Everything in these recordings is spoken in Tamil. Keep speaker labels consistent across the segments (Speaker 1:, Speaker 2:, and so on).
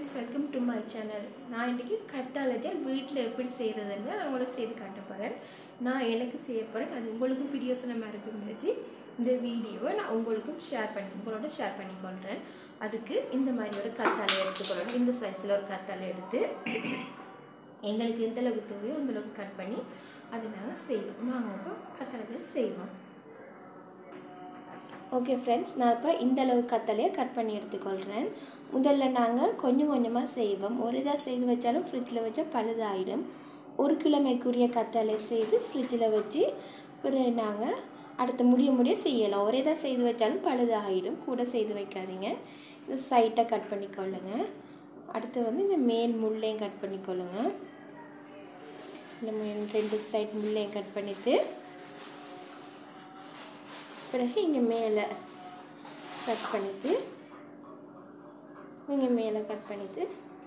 Speaker 1: friends welcome to my channel நான் இன்றைக்கி கட்டாலஜல் வீட்டில் எப்படி செய்கிறதுன்னு நான் உங்களுக்கு செய்து காட்ட போகிறேன் நான் எனக்கு செய்ய போகிறேன் அது உங்களுக்கும் பிரியோசனமாக இருக்குங்கிறது இந்த வீடியோவை நான் உங்களுக்கும் ஷேர் பண்ணி உங்களோட ஷேர் பண்ணிக்கொள்கிறேன் அதுக்கு இந்த மாதிரி ஒரு கட்டாலை எடுத்துக்கொள்ளணும் இந்த சைஸில் ஒரு கட்டாலை எடுத்து எங்களுக்கு எந்த அளவுக்கு தேவையோ அந்த அளவுக்கு கட் பண்ணி அதை நாங்கள் செய்வோம் வாங்க இப்போ கட்டாலைகள் செய்வோம் ஓகே ஃப்ரெண்ட்ஸ் நான் இப்போ இந்த அளவு கத்தலையை கட் பண்ணி எடுத்துக்கொள்கிறேன் முதல்ல நாங்கள் கொஞ்சம் கொஞ்சமாக செய்வோம் ஒரு இதாக செய்து வச்சாலும் ஃப்ரிட்ஜில் வச்சா பழுதாயிடும் ஒரு கிழமைக்குரிய கத்தலை செய்து ஃப்ரிட்ஜில் வச்சு பிறகு நாங்கள் அடுத்து முடிய முடிய செய்யலாம் ஒரே இதாக செய்து வச்சாலும் பழுதாகிடும் கூட செய்து வைக்காதீங்க இந்த சைட்டை கட் பண்ணிக்கொள்ளுங்க அடுத்து வந்து இந்த மேல் முள்ளையும் கட் பண்ணிக்கொள்ளுங்க இந்த மேல் ரெண்டு சைட் முள்ளையும் கட் பண்ணிவிட்டு பிறகு இங்கே மேலே கட் பண்ணிவிட்டு இங்கே மேலே கட் பண்ணிவிட்டு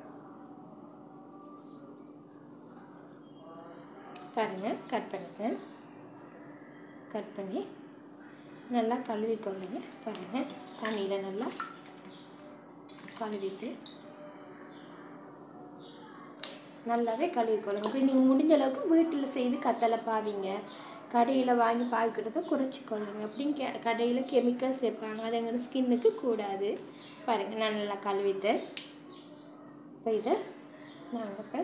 Speaker 1: பாருங்கள் கட் பண்ணிட்டேன் கட் பண்ணி நல்லா கழுவி கொள்ளுங்க பாருங்கள் தண்ணியில் நல்லா கழுவிட்டு நல்லாவே கழுவி கொள்ளுங்க அப்படி நீங்கள் முடிஞ்ச அளவுக்கு வீட்டில் செய்து கத்தலை பாவிங்க கடையில் வாங்கி பாவிக்கிறத குறைச்சிக்கொள்ளுங்க அப்படின்னு கே கடையில் கெமிக்கல் சேர்ப்பாங்க அது எங்கள் ஸ்கின்னுக்கு கூடாது பாருங்கள் நான் நல்லா கழுவித்தேன் இப்போ இதை நாங்கள் இப்போ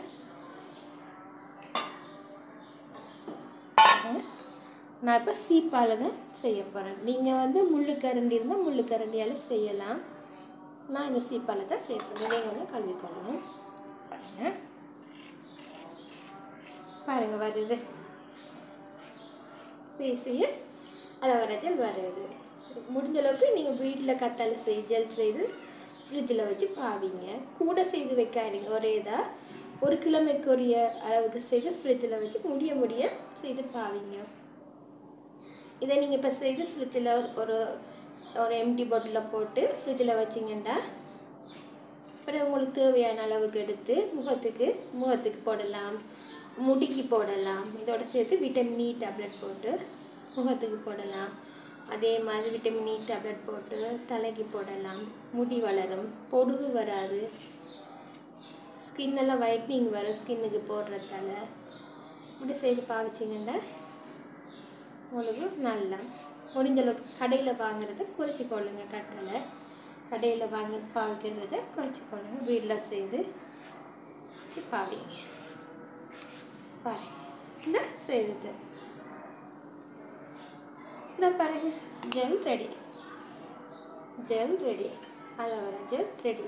Speaker 1: நான் இப்போ சீப்பால் தான் செய்ய போகிறேன் நீங்கள் வந்து முள்ளுக்கரண்டி இருந்தால் முள்ளுக்கரண்டியால் செய்யலாம் நான் இந்த சீப்பால் தான் செய்ய போகிறேன் நீங்கள் வந்து கழுவிக்கொள்ளணும் பாருங்கள் பாருங்கள் வருது செய்ய செய்ய அலோவேரா ஜெல் வருது முடிஞ்ச அளவுக்கு நீங்கள் வீட்டில் கத்தாழை செய் ஜெல் செய்து ஃப்ரிட்ஜில் வச்சு பாவிங்க கூட செய்து வைக்காதீங்க ஒரே இதாக ஒரு கிழமைக்குரிய அளவுக்கு செய்து ஃப்ரிட்ஜில் வச்சு முடிய முடிய செய்து பாவிங்க இதை நீங்கள் இப்போ செய்து ஃப்ரிட்ஜில் ஒரு ஒரு எம்டி பாட்டிலில் போட்டு ஃப்ரிட்ஜில் வச்சிங்கன்னா அப்புறம் உங்களுக்கு தேவையான அளவுக்கு எடுத்து முகத்துக்கு முகத்துக்கு போடலாம் முடிக்கு போடலாம் இதோட சேர்த்து விட்டமின் இ டேப்லெட் போட்டு முகத்துக்கு போடலாம் அதே மாதிரி விட்டமின் இ டேப்லெட் போட்டு தலைக்கு போடலாம் முடி வளரும் பொடுகு வராது ஸ்கின்னெல்லாம் ஒயிட்னிங் வரும் ஸ்கின்னுக்கு போடுறதால இப்படி செய்து பாவிச்சிங்கன்னா உங்களுக்கு நல்லா முடிஞ்ச அளவுக்கு கடையில் வாங்குறத குறைச்சி கொள்ளுங்க கட்டலை கடையில் வாங்கி பாவிக்கிறத குறைச்சி கொள்ளுங்க வீட்டில் செய்து பாவிங்க பாருங்க இந்த செய்தது இந்த பாருங்க gel ready gel ready aloe vera gel ready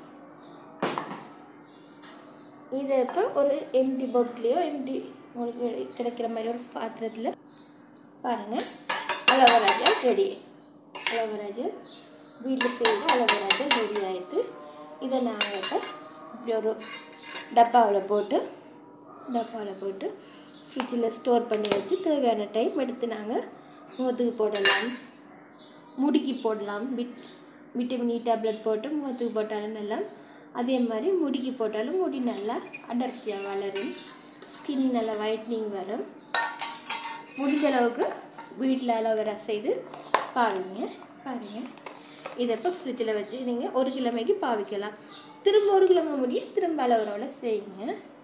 Speaker 1: இதை இப்போ ஒரு எம்டி பாட்டிலையோ எம்டி உங்களுக்கு கிடைக்கிற மாதிரி ஒரு பாத்திரத்தில் பாருங்கள் aloe vera gel ready aloe vera gel வீட்டில் செய்து அலோவேரா ஜெல் ரெடி ஆகிடுது இதை நாங்கள் இப்போ இப்படி ஒரு டப்பாவில் போட்டு டப்பாவில் போட்டு ஃப்ரிட்ஜில் ஸ்டோர் பண்ணி வச்சு தேவையான டைம் எடுத்து நாங்கள் முகத்துக்கு போடலாம் முடிக்கு போடலாம் விட் விட்டமின் இ டேப்லெட் போட்டு முகத்துக்கு போட்டாலும் நல்லா அதே மாதிரி முடிக்கு போட்டாலும் முடி நல்லா அடர்த்தியாக வளரும் ஸ்கின் நல்லா ஒயிட்னிங் வரும் முடிஞ்ச அளவுக்கு வீட்டில் அலோவேரா செய்து பாருங்க பாருங்க இதை இப்போ ஃப்ரிட்ஜில் வச்சு நீங்கள் ஒரு கிழமைக்கு பாவிக்கலாம் திரும்ப ஒரு கிழமை முடிய திரும்ப அலோவேராவில் செய்யுங்க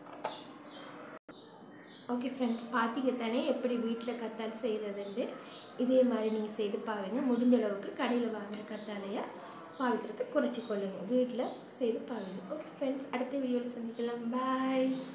Speaker 1: ஓகே ஃப்ரெண்ட்ஸ் பார்த்தீங்க தானே எப்படி வீட்டில் கத்தால் செய்கிறதுண்டு இதே மாதிரி நீங்கள் செய்து பாருங்க முடிஞ்ச அளவுக்கு கடையில் வாங்குகிற கத்தாலையை பாவிக்கிறத குறைச்சி கொள்ளுங்கள் வீட்டில் செய்து பாருங்க ஓகே ஃப்ரெண்ட்ஸ் அடுத்த வீடியோவில் சந்திக்கலாம் பாய்